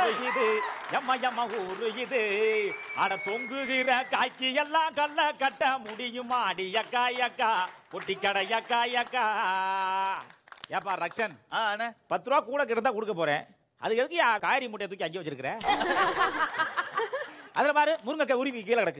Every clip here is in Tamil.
ஊரு இது எம்ம எம்ம ஊரு இது அட தொங்குகிற காய்க்கு எல்லாம் கல்ல கட்ட முடியுமா அடி அக்கா அக்கா பொட்டி கடை அக்கா அக்கா ஏப்பா ரக்ஷன் ஆ அண்ணே பத்து ரூபா கூட கிட்ட கொடுக்க போறேன் அது எதுக்கு யா காய்கறி மூட்டையை தூக்கி அங்கே வச்சிருக்கிற அதுல பாரு முருங்கைக்காய் உருவி கீழே கிடக்கு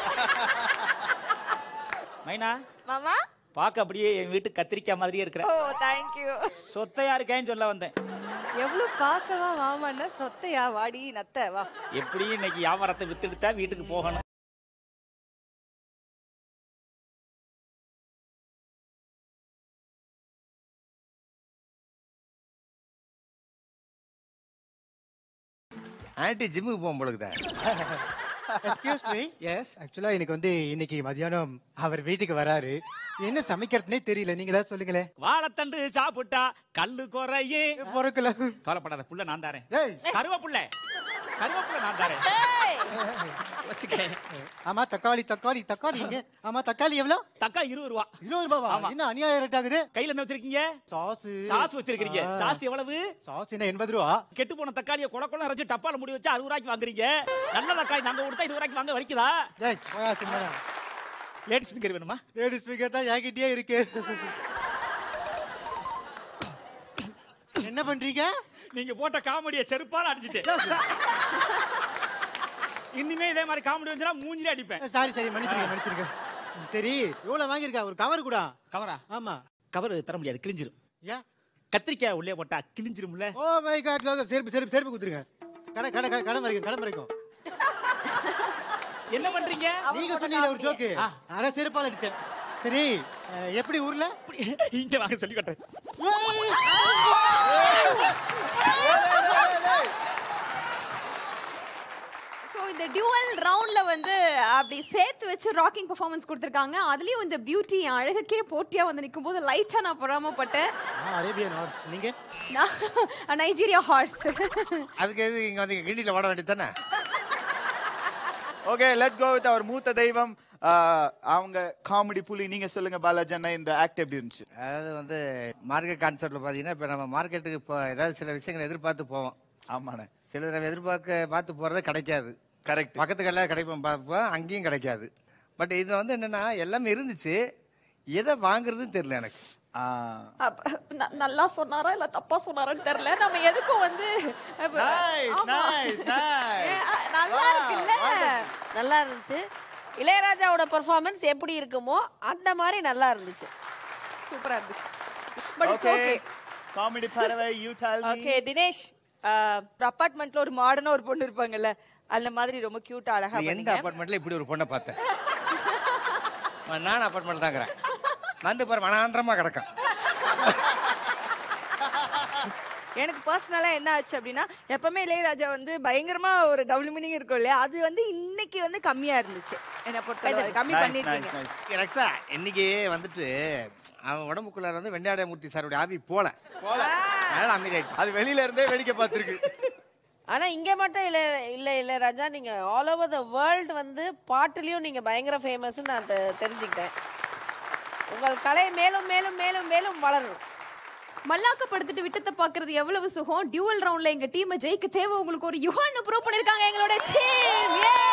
மைனா மாமா பார்க்க அப்படியே என் வீட்டு கத்திரிக்காய் மாதிரியே இருக்கிற ஓ தேங்க்யூ சொத்தையா இருக்கேன்னு சொல்ல வந்தேன் எவ்வளவு பாசமா மாமான்னா சொத்தையா வாடி நத்த வா எப்படியும் இன்னைக்கு வியாபாரத்தை வித்துட்டு தான் வீட்டுக்கு போகணும் ஆன்ட்டி ஜிம்முக்கு போகும் பொழுது எக்ஸ்கியூஸ் மீ எஸ் ஆக்சுவலா எனக்கு வந்து இன்னைக்கு மதியானம் அவர் வீட்டுக்கு வராரு என்ன சமைக்கிறதுனே தெரியல நீங்க ஏதாவது சொல்லுங்களேன் வாழைத்தண்டு சாப்பிட்டா கல்லு குறையே பொறுக்கல கவலைப்படாத புள்ள நான் தாரேன் ஏய் கருவேப்புள்ள கருவேப்புள்ள நான் தாரேன் வச்சுக்க ஆமா தக்காளி தக்காளி தக்காளி இங்க ஆமா தக்காளி எவ்வளவு தக்காளி இருபது ரூபா இருபது ரூபாவா ஆமா. என்ன அநியாயம் ரேட் ஆகுது கையில என்ன வச்சிருக்கீங்க சாஸ் சாஸ் வச்சிருக்கீங்க ஆ. சாஸ் எவ்வளவு சாஸ் என்ன எண்பது ரூபா கெட்டு போன தக்காளியை குள குளம் அரைச்சு டப்பால முடி வச்சு அறுபது ரூபாய்க்கு வாங்குறீங்க நல்ல தக்காளி நாங்க கொடுத்தா இருபது ரூபாய்க்கு வாங்க வலிக்குதா ஏய் போயா சும்மா லேடி ஸ்பீக்கர் வேணுமா லேடி ஸ்பீக்கர் தான் என்கிட்டயே இருக்கு என்ன பண்றீங்க நீங்க போட்ட காமெடியை செருப்பால அடிச்சிட்டேன் இனிமே இதே மாதிரி காமெடி வந்துனா மூஞ்சிலே அடிப்பேன் சாரி சரி மன்னிச்சிருங்க மன்னிச்சிருங்க சரி எவ்வளவு வாங்கியிருக்கா ஒரு கவர் கூட கவரா ஆமா கவர் தர முடியாது கிழிஞ்சிரும் ஏன் கத்திரிக்காய் உள்ளே போட்டா கிழிஞ்சிரும்ல ஓ மை காட் செருப்பு செருப்பு செருப்பு குத்துருங்க கடை கடை கடை கடை வரைக்கும் கடை வரைக்கும் என்ன பண்றீங்க நீங்க சொன்னீங்க ஒரு ஜோக்கு ஆ. அதான் செருப்பால் அடிச்சேன் சரி அஹ், எப்படி ஊர்ல இங்க வாங்க சொல்லி கட்டுறேன் ஸோ இந்த டியூவல் ரவுண்ட்ல வந்து அப்படி சேர்த்து வச்சு ராக்கிங் பெர்ஃபார்மன்ஸ் கொடுத்துருக்காங்க அதுலயும் இந்த பியூட்டி அழகுக்கே போட்டியா வந்து நிற்கும் போது லைட்டா நான் பொறாமப்பட்டேன் அரேபியன் ஹார்ஸ் நீங்க நான் நைஜீரியா ஹார்ஸ் அதுக்கு எது இங்க வந்து கிண்டில ஓட வேண்டியது தானே ஓகே லெட்ஸ் கோ வித் அவர் மூத்த தெய்வம் ஆ, அவங்க காமெடி புலி நீங்க சொல்லுங்க பாலாஜி அண்ணா இந்த ஆக்ட் எப்படி இருந்துச்சு அதாவது வந்து மார்க்கெட் கான்செப்ட்ல பாத்தீங்கன்னா இப்ப நம்ம மார்க்கெட்டுக்கு இப்போ ஏதாவது சில விஷயங்களை எதிர்பார்த்து போவோம் ஆமாண்ணே சில நம்ம எதிர்பார்க்க பார்த்து போறது கிடைக்காது கரெக்ட் பக்கத்து கடையில் கிடைப்போம் பார்ப்போம் அங்கேயும் கிடைக்காது பட் இதுல வந்து என்னன்னா எல்லாமே இருந்துச்சு எதை வாங்குறதுன்னு தெரியல எனக்கு நல்லா சொன்னாரா இல்ல தப்பா சொன்னாரான்னு தெரியல நம்ம எதுக்கும் வந்து அப்ப- நைஸ் ஆமா. நைஸ் நைஸ் ஏ, அ, நல்லா இருக்குல்ல நல்லா இருந்துச்சு இளையராஜாவோட பெர்ஃபார்மன்ஸ் எப்படி இருக்குமோ அந்த மாதிரி நல்லா இருந்துச்சு சூப்பரா இருந்துச்சு but it's okay okay comedy பறவை யூ டெல் ஓகே தினேஷ் அப்பார்ட்மெண்ட்ல ஒரு மாடர்னா ஒரு பொண்ணு இருப்பாங்கல்ல அந்த மாதிரி ரொம்ப கியூட்டா அழகா நீ எந்த பண்ணீங்க அப்பார்ட்மெண்ட்ல இப்படி ஒரு பொண்ணை பார்த்தேன் நான் அப்பார்ட்மெண்ட் தான் இருக்கிறேன் வந்து பாரு மனாந்திரமா கிடக்கும் எனக்கு பர்சனலா என்ன ஆச்சு அப்படின்னா எப்பவுமே இளையராஜா வந்து பயங்கரமா ஒரு டபுள் மீனிங் இருக்கும் இல்லையா அது வந்து இன்னைக்கு வந்து கம்மியா இருந்துச்சு என்ன பொறுத்தவரை அது கம்மி நைஸ் பண்ணிருக்கீங்க நைஸ் நைஸ் ரக்ஷா இன்னைக்கு வந்துட்டு அவன் உடம்புக்குள்ள வந்து வெண்டையாடமூர்த்தி சாருடைய ஆவி போல போல அதனால அமைதியாயிட்டு அது வெளியில இருந்தே வேடிக்கை பார்த்திருக்கு ஆனா இங்க மட்டும் இல்ல இல்ல இளையராஜா நீங்க ஆல் ஓவர் த வேர்ல்டு வந்து பாட்டுலயும் நீங்க பயங்கர ஃபேமஸ் நான் தெ- தெரிஞ்சுக்கிட்டேன் உங்கள் கலை மேலும் மேலும் மேலும் மேலும் வளரும் மல்லாக்கப்படுத்திட்டு விட்டத்தை பாக்குறது எவ்வளவு சுகம் டியூவல் ரவுண்ட்ல எங்க டீமை ஜெயிக்க தேவை உங்களுக்கு ஒரு யுகான்னு ப்ரூவ் பண்ணிருக்காங்க எங்களோட டீம்